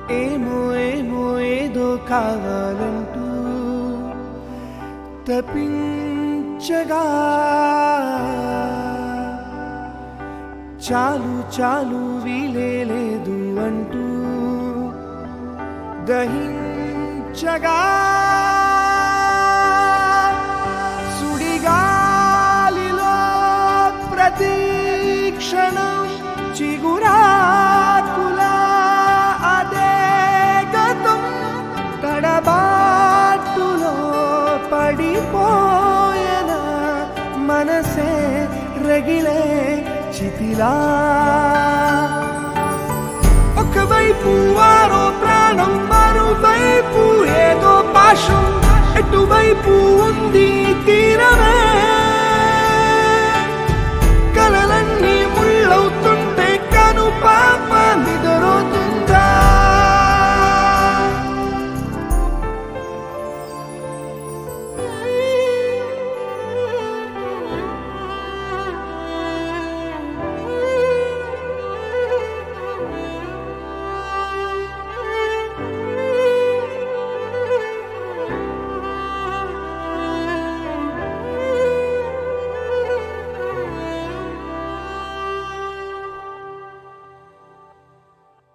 ఏమో ఏమో ఏదో కావాలంటూ తపించగా చాలు చాలు వీలే లేదు అంటూ దహించగా సుడిగాలిలో ప్రతి క్షణం చిగురాకుల అదే గతం తడబాటులో పడిపోయన మనసే రగిలే చితిలా ఒకవైపు ఆరో ప్రాణం మరోవైపు ఏదో పాశం ఎటువైపు ఉంది